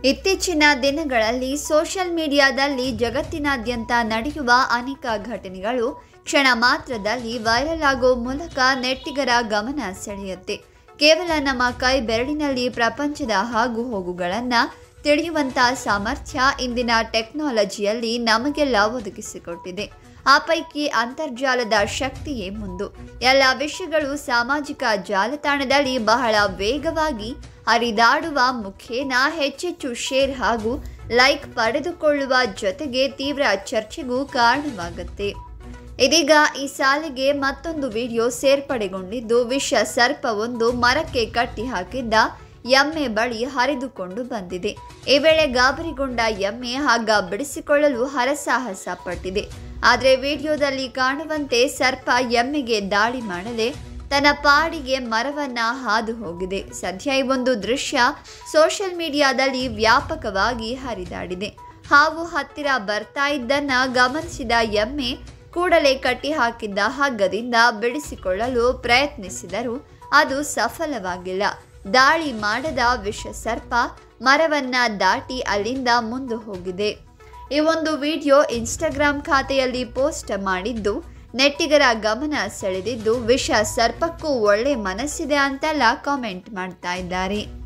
ಇತ್ತೀಚಿನ ದಿನಗಳಲ್ಲಿ ಸೋಷಿಯಲ್ ಮೀಡಿಯಾದಲ್ಲಿ ಜಗತ್ತಿನಾದ್ಯಂತ ನಡೆಯುವ ಅನೇಕ ಘಟನೆಗಳು ಕ್ಷಣ ಮಾತ್ರದಲ್ಲಿ ವೈರಲ್ ಆಗೋ ಮೂಲಕ ನೆಟ್ಟಿಗರ ಗಮನ ಸೆಳೆಯುತ್ತೆ ಕೇವಲ ನಮ್ಮ ಕೈ ಬೆರಳಿನಲ್ಲಿ ಪ್ರಪಂಚದ ಆಗು ಹೋಗುಗಳನ್ನು ತಿಳಿಯುವಂಥ ಸಾಮರ್ಥ್ಯ ಇಂದಿನ ಟೆಕ್ನಾಲಜಿಯಲ್ಲಿ ನಮಗೆಲ್ಲ ಒದಗಿಸಿಕೊಟ್ಟಿದೆ ಆ ಪೈಕಿ ಅಂತರ್ಜಾಲದ ಶಕ್ತಿಯೇ ಮುಂದು ಎಲ್ಲ ವಿಷಯಗಳು ಸಾಮಾಜಿಕ ಜಾಲತಾಣದಲ್ಲಿ ಬಹಳ ವೇಗವಾಗಿ ಹರಿದಾಡುವ ಮುಖೇನ ಹೆಚ್ಚೆಚ್ಚು ಶೇರ್ ಹಾಗೂ ಲೈಕ್ ಪಡೆದುಕೊಳ್ಳುವ ಜೊತೆಗೆ ತೀವ್ರ ಚರ್ಚೆಗೂ ಕಾರಣವಾಗುತ್ತೆ ಇದೀಗ ಈ ಸಾಲಿಗೆ ಮತ್ತೊಂದು ವಿಡಿಯೋ ಸೇರ್ಪಡೆಗೊಂಡಿದ್ದು ವಿಷ ಸರ್ಪವೊಂದು ಮರಕ್ಕೆ ಕಟ್ಟಿ ಹಾಕಿದ್ದ ಎಮ್ಮೆ ಬಳಿ ಹರಿದುಕೊಂಡು ಬಂದಿದೆ ಈ ವೇಳೆ ಗಾಬರಿಗೊಂಡ ಎಮ್ಮೆ ಹಗ್ಗ ಬಿಡಿಸಿಕೊಳ್ಳಲು ಹರಸಾಹಸ ಪಟ್ಟಿದೆ ಆದರೆ ವಿಡಿಯೋದಲ್ಲಿ ಕಾಣುವಂತೆ ಸರ್ಪ ಎಮ್ಮೆಗೆ ದಾಳಿ ಮಾಡದೆ ತನ್ನ ಪಾಡಿಗೆ ಮರವನ್ನ ಹಾದು ಹೋಗಿದೆ ಸದ್ಯ ಈ ಒಂದು ದೃಶ್ಯ ಸೋಷಿಯಲ್ ಮೀಡಿಯಾದಲ್ಲಿ ವ್ಯಾಪಕವಾಗಿ ಹರಿದಾಡಿದೆ ಹಾವು ಹತ್ತಿರ ಬರ್ತಾ ಇದ್ದನ್ನ ಗಮನಿಸಿದ ಎಮ್ಮೆ ಕೂಡಲೇ ಕಟ್ಟಿ ಹಾಕಿದ್ದ ಹಗ್ಗದಿಂದ ಬಿಡಿಸಿಕೊಳ್ಳಲು ಪ್ರಯತ್ನಿಸಿದರೂ ಅದು ಸಫಲವಾಗಿಲ್ಲ ದಾಳಿ ಮಾಡದ ವಿಷ ಸರ್ಪ ಮರವನ್ನ ದಾಟಿ ಅಲ್ಲಿಂದ ಮುಂದೆ ಹೋಗಿದೆ ಈ ಒಂದು ವಿಡಿಯೋ ಇನ್ಸ್ಟಾಗ್ರಾಮ್ ಖಾತೆಯಲ್ಲಿ ಪೋಸ್ಟ್ ಮಾಡಿದ್ದು ನೆಟ್ಟಿಗರ ಗಮನ ಸೆಳೆದಿದ್ದು ವಿಷ ಸರ್ಪಕ್ಕೂ ಒಳ್ಳೆ ಮನಸ್ಸಿದೆ ಅಂತೆಲ್ಲ ಕಾಮೆಂಟ್ ಮಾಡ್ತಾ ಇದ್ದಾರೆ